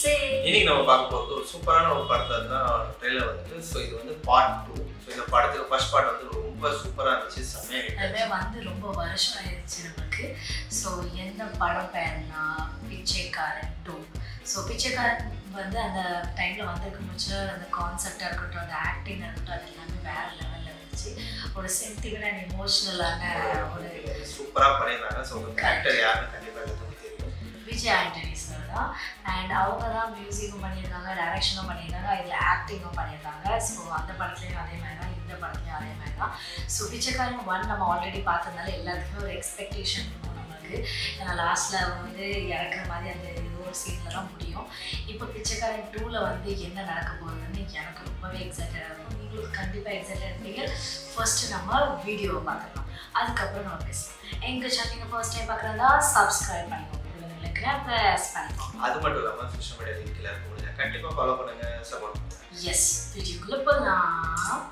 say இன்னைக்கு நம்ம பார்க்க போகிறது ஒரு சூப்பரான ஒரு படத்துல தான் ட்ரெயிலர் வந்துட்டு ஸோ இது வந்து பார்ட் டூ ஸோ இந்த படத்துக்கு ஃபர்ஸ்ட் பார்ட் வந்து ரொம்ப சூப்பராக இருந்துச்சு செம்மையாக hit அதுவே வந்து ரொம்ப வருஷம் ஆயிடுச்சு நமக்கு ஸோ எந்த படம் பேர்னா பிச்சைக்காரன் டூ ஸோ பிச்சைக்காரன் வந்து அந்த டைமில் வந்திருக்க முடிச்சு அந்த கான்செப்டாக இருக்கட்டும் அந்த ஆக்டிங் இருக்கட்டும் அது எல்லாமே வேற லெவலில் இருந்துச்சு ஒரு சென்டிமெண்ட் அண்ட் இமோஷ்னலான ஒரு சூப்பராக பண்ணியிருந்தாங்க ஸோ உங்களுக்கு ஆக்டர் யாருன்னு கண்டிப்பாக எல்லாத்துக்கும் தெரியும் விஜய் ஆண்டனி சார் தான் அண்ட் அவங்க தான் மியூசிக்கும் பண்ணியிருக்காங்க டைரக்ஷனும் பண்ணியிருக்காங்க இதில் ஆக்டிங்கும் பண்ணியிருக்காங்க ஸோ அந்த படத்துலையும் அதே மாதிரி தான் இந்த படத்துலையும் அதே மாதிரி தான் ஸோ பிச்சைக்காரன் ஒன் நம்ம ஆல்ரெடி பார்த்ததுனால எல்லாத்துக்குமே ஒரு எக்ஸ்பெக்டேஷன் இருக்கும் நம்மளுக்கு ஏன்னா லாஸ்ட்டில் அவங்க வந்து இறக்குற மாதிரி அந்த ஏதோ ஒரு சீனில் தான் முடியும் இப்போ பிச்சைக்காரன் டூவில் வந்து என்ன நடக்க போகுதுன்னு எனக்கு ரொம்பவே எக்ஸைட்டடாக இருக்கும் நீங்களும் கண்டிப்பாக எக்ஸைட்டட் இருப்பீங்க ஃபர்ஸ்ட்டு நம்ம வீடியோவை பார்த்துக்கலாம் அதுக்கப்புறம் நம்ம பேசலாம் எங்கள் சேனல் நீங்கள் ஃபர்ஸ்ட் டைம் பார்க்குறதா சப்ஸ்கிரைப் பண்ணிக்கோங்க ப்ரெஸ் பண்ணிக்கோங்க அது மட்டும் இல்லாமல் சோஷியல் மீடியா லிங்க்ல இருக்க முடியாது கண்டிப்பாக ஃபாலோ பண்ணுங்க சப்போர்ட் பண்ணுங்க எஸ் வீடியோக்குள்ளே போகலாம்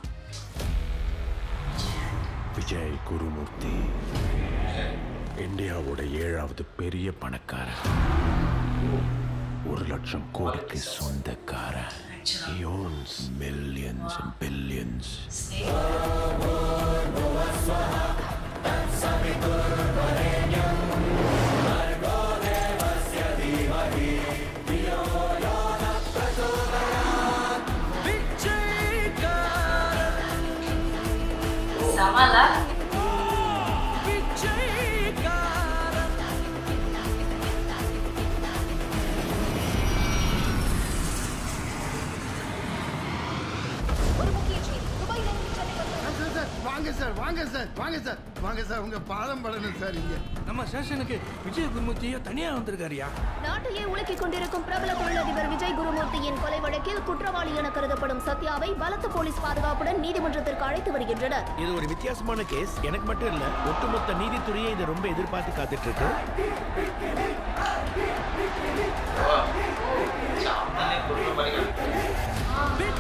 விஜய் குருமூர்த்தி இந்தியாவோட ஏழாவது பெரிய பணக்காரன் ஒரு லட்சம் கோடிக்கு சொந்தக்காரன் He owns millions and billions. சமலா ஒரு முக்கிய செய்தி துபாயிலிருந்து சென்னை வந்த சார், சார், வாங்க சார் வாங்க சார் வாங்க சார் வாங்க சார் உங்க பாதம் படணும் சார் இங்க நம்ம ஸ்டேஷனுக்கு விஜய குருமூர்த்தியை தனியா வந்திருக்காருயா நாட்டையே உலுக்கிக் கொண்டிருக்கும் பிரபல தொழிலதிபர் விஜய் குருமூர்த்தியின் கொலை வழக்கில் குற்றவாளி என கருதப்படும் சத்யாவை பலத்த போலீஸ் பாதுகாப்புடன் நீதிமன்றத்திற்கு அழைத்து வருகின்றனர் இது ஒரு வித்தியாசமான கேஸ் எனக்கு மட்டும் இல்ல ஒட்டுமொத்த நீதித்துறையை இதை ரொம்ப எதிர்பார்த்து காத்துட்டு இருக்கு சாப்பிட்டாலே கொடுக்குற மாதிரி காமிக்கும்.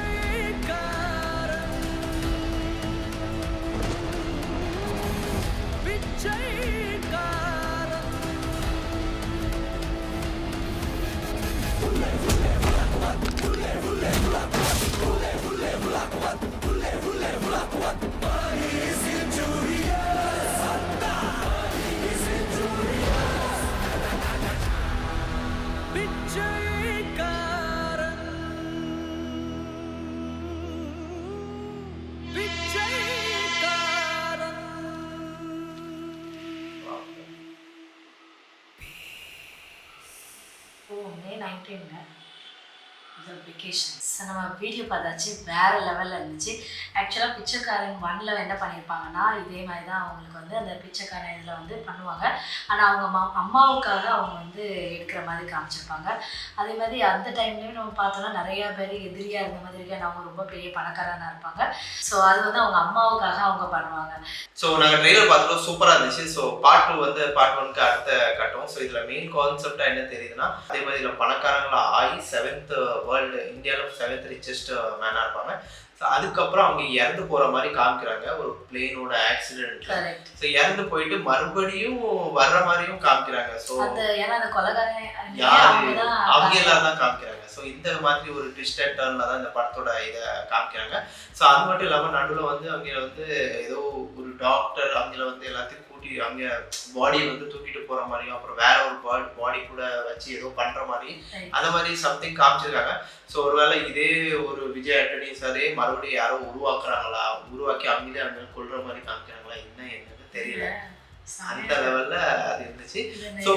ஓ மே நைன்டீன்ங்க இது வெக்கேஷன்ஸ் நம்ம வீடியோ பார்த்தாச்சு வேற லெவலில் இருந்துச்சு ஆக்சுவலாக பிச்சைக்காரன் ஒன்ல என்ன பண்ணியிருப்பாங்கன்னா இதே மாதிரி தான் அவங்களுக்கு வந்து அந்த பிச்சைக்காரன் இதில் வந்து பண்ணுவாங்க ஆனால் அவங்க அம்மா அம்மாவுக்காக அவங்க வந்து எடுக்கிற மாதிரி காமிச்சிருப்பாங்க அதே மாதிரி அந்த டைம்லேயும் நம்ம பார்த்தோம்னா நிறைய பேர் எதிரியாக இருந்த மாதிரி இருக்கு அவங்க ரொம்ப பெரிய பணக்காரனாக இருப்பாங்க ஸோ அது வந்து அவங்க அம்மாவுக்காக அவங்க பண்ணுவாங்க ஸோ நாங்கள் ட்ரெய்லர் பார்த்துட்டோம் சூப்பராக இருந்துச்சு ஸோ பார்ட் டூ வந்து பார்ட் ஒனுக்கு அடுத்த கட்டம் ஸோ இதில் மெயின் கான்செப்டாக என்ன தெரியுதுன்னா அதே மாதிரி இதில் பணக்காரங்களா ஆகி செவன்த் வேர்ல்டு இந்தியாவில் செவன்த் ரிச்சஸ்ட் மேனாக இருப்பாங்க ஸோ அதுக்கப்புறம் அவங்க இறந்து போகிற மாதிரி காமிக்கிறாங்க ஒரு பிளேனோட ஆக்சிடென்ட்ல கரெக்ட் ஸோ இறந்து போயிட்டு மறுபடியும் வர்ற மாதிரியும் காமிக்கிறாங்க ஸோ அந்த ஏன்னா அந்த கொலகாரன் யாரு அவங்க தான் அவங்க எல்லாம் தான் காமிக்கிறாங்க ஸோ இந்த மாதிரி ஒரு ட்விஸ்ட் அண்ட் டர்ன்ல தான் இந்த படத்தோட இதை காமிக்கிறாங்க ஸோ அது மட்டும் இல்லாமல் நடுவில் வந்து அவங்க வந்து ஏதோ ஒரு டாக்டர் அவங்கள வந்து எல்லாத்தையும் கூட்டி அவங்க பாடியை வந்து தூக்கிட்டு போற மாதிரியும் அப்புறம் வேற ஒரு பாடி பாடி கூட வச்சு ஏதோ பண்ற மாதிரி Right. அந்த மாதிரி சம்திங் காமிச்சிருக்காங்க ஸோ ஒருவேளை இதே ஒரு விஜய் ஆண்டனி சாரே மறுபடியும் யாரோ உருவாக்குறாங்களா உருவாக்கி அவங்களே அவங்க கொல்ற மாதிரி காமிக்கிறாங்களா என்ன என்னன்னு தெரியல அந்த லெவல்ல அது இருந்துச்சு So-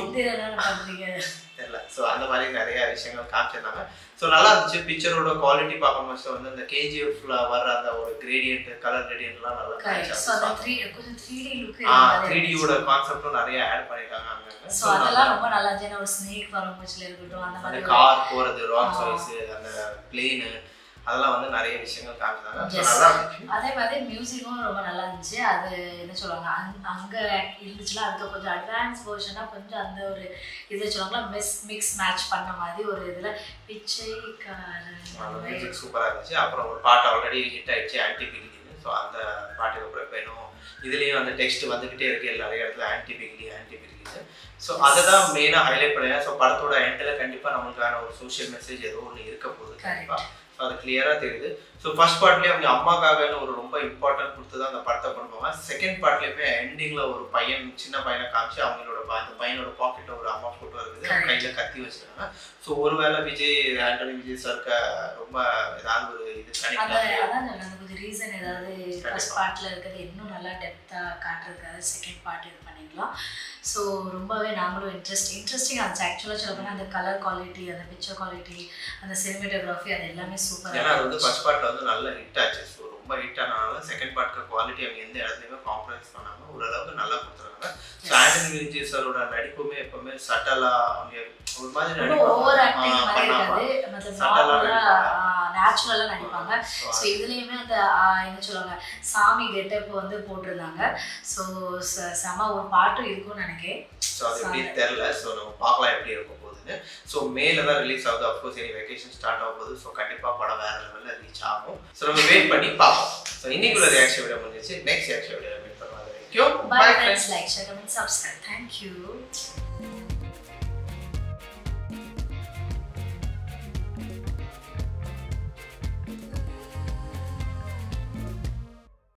தெரியல ஸோ அந்த மாதிரி நிறைய விஷயங்கள் காமிச்சிருந்தாங்க ஸோ நல்லா இருந்துச்சு பிக்சரோட குவாலிட்டி பார்க்கும்போது வந்து அந்த கேஜிஎஃப்ல வர்ற அந்த ஒரு கிரேடியன்ட் கலர் கிரேடியன்ட்லாம் நல்லா ஸோ அந்த த்ரீ கொஞ்சம் த்ரீ டி லுக் த்ரீ டியோட கான்செப்டும் நிறைய ஆட் பண்ணிருக்காங்க அங்கங்க ஸோ அதெல்லாம் ரொம்ப நல்லா இருந்துச்சு ஏன்னா ஒரு ஸ்னேக் வரும்போச்சுல இருக்கட்டும் அந்த அந்த மாதிரி கார் போறது ராக் ஆ. சாய்ஸ் அந்த பிளேனு அதெல்லாம் வந்து நிறைய விஷயங்கள் காமிச்சாங்க ஸோ Yes. நல்லா இருந்துச்சு அதே மாதிரி மியூசிக்கும் ரொம்ப நல்லா இருந்துச்சு அது என்ன சொல்லுவாங்க அங் அங்கே இருந்துச்சுல அதுக்கு கொஞ்சம் அட்வான்ஸ் வேர்ஷனாக கொஞ்சம் அந்த ஒரு இது சொல்லுவாங்களா மிஸ் மிக்ஸ் மேட்ச் பண்ண மாதிரி ஒரு இதில் பிச்சைக்காரன் மியூசிக் சூப்பராக இருந்துச்சு அப்புறம் ஒரு பாட்டு ஆல்ரெடி ஹிட் ஆயிடுச்சு ஆன்டி பிகிலின்னு ஸோ அந்த பாட்டுக்கு அப்புறம் இப்போ இன்னும் இதுலேயும் அந்த டெக்ஸ்ட் வந்துக்கிட்டே இருக்கு நிறைய இடத்துல ஆன்டி பிகிலி ஆன்டி பிகிலின்னு ஸோ அதை தான் மெயினாக ஹைலைட் பண்ணுங்க ஸோ படத்தோட எண்டில் கண்டிப்பாக நம்மளுக்கான ஒரு சோஷியல் மெசேஜ் ஏதோ ஒன்று இருக்க போகுது கண்டிப்பாக ஸோ அது கிளியராக தெரியுது ஸோ ஃபர்ஸ்ட் பார்ட்லேயே அவங்க அம்மாக்காகன்னு ஒரு ரொம்ப இம்பார்ட்டன்ட் கொடுத்து தான் அந்த படத்தை பண்ணுவாங்க செகண்ட் பார்ட்லேயுமே எண்டிங்கில் ஒரு பையன் சின்ன பையனை காமிச்சு அவங்களோட பா- அந்த பையனோட பாக்கெட்டில் ஒரு அம்மா ஃபோட்டோ இருக்குது அவங்க கையில் கத்தி வச்சிருக்காங்க ஸோ ஒருவேளை விஜய் ஆண்டனி விஜய் சாருக்கு ரொம்ப ஏதாவது ஒரு இது அந்த கனெக்ட் அதான் சொன்னேன், அந்த கொஞ்சம் ரீசன் ஏதாவது ஃபர்ஸ்ட் கண்டிப்பா. பார்ட்டில் இருக்கிறது இன்னும் நல்லா டெப்த்தாக காட்டுறதுக்காக செகண்ட் பார்ட் இது பண்ணிக்கலாம் ஸோ ரொம்பவே நாங்களும் இன்ட்ரெஸ்ட் இன்ட்ரெஸ்டிங் ஆச்சு ஆக்சுவலாக சொல்ல போனால் அந்த கலர் குவாலிட்டி அந்த பிக்சர் குவாலிட்டி அந்த சினிமேட்டோகிராஃபி அது எல்லாமே ஏன்னா சூப்பராக அது வந்து ஃபர்ஸ்ட் பார்ட்ல வந்து நல்ல ஹிட் ஆச்சு ஸோ ரொம்ப ஹிட் ஆனனால செகண்ட் பார்ட்க்கு குவாலிட்டி அவங்க எந்த இடத்துலையுமே காம்ப்ரமைஸ் பண்ணாம ஓரளவுக்கு நல்லா கொடுத்துருக்காங்க ஸோ ஆண்டனி விஜய் சாரோட நடிப்புமே எப்பவுமே சட்டலா அவங்க ஒரு மாதிரி ரொம்ப ஓவர் ஆக்டிங் ஆ, மாதிரி பண்ணாம. இருக்காது மற்ற சட்டலா நார்மலாக நேச்சுரலாக நடிப்பாங்க So, ஸோ இதுலேயுமே அந்த ஆ, என்ன சொல்லுவாங்க சாமி கெட்டப் வந்து போட்டிருந்தாங்க ஸோ செம ஒரு பாட்டும் இருக்கும்னு நினைக்கிறேன் ஸோ அது எப்படின்னு தெரில ஸோ நம்ம பார்க்கலாம் எப்படி இருக்கும் போகுதுன்னு ஸோ மேல தான் ரிலீஸ் ஆகுது அஃப்கோர்ஸ் இனி வெக்கேஷன் ஸ்டார்ட் ஆக போகுது ஸோ கண்டிப்பாக படம் வேற லெவலில் ரீச் ஆகும் ஸோ நம்ம வெயிட் பண்ணி பார்ப்போம் ஸோ இன்னைக்குள்ள ரியாக்ஷன் வீடியோ முடிஞ்சிச்சு நெக்ஸ்ட் ரியாக்ஷன் வீடியோ மீட் பண்ணுவாங்க வரைக்கும் Bye Bye, friends, friends. like, share, comment, subscribe. Thank you.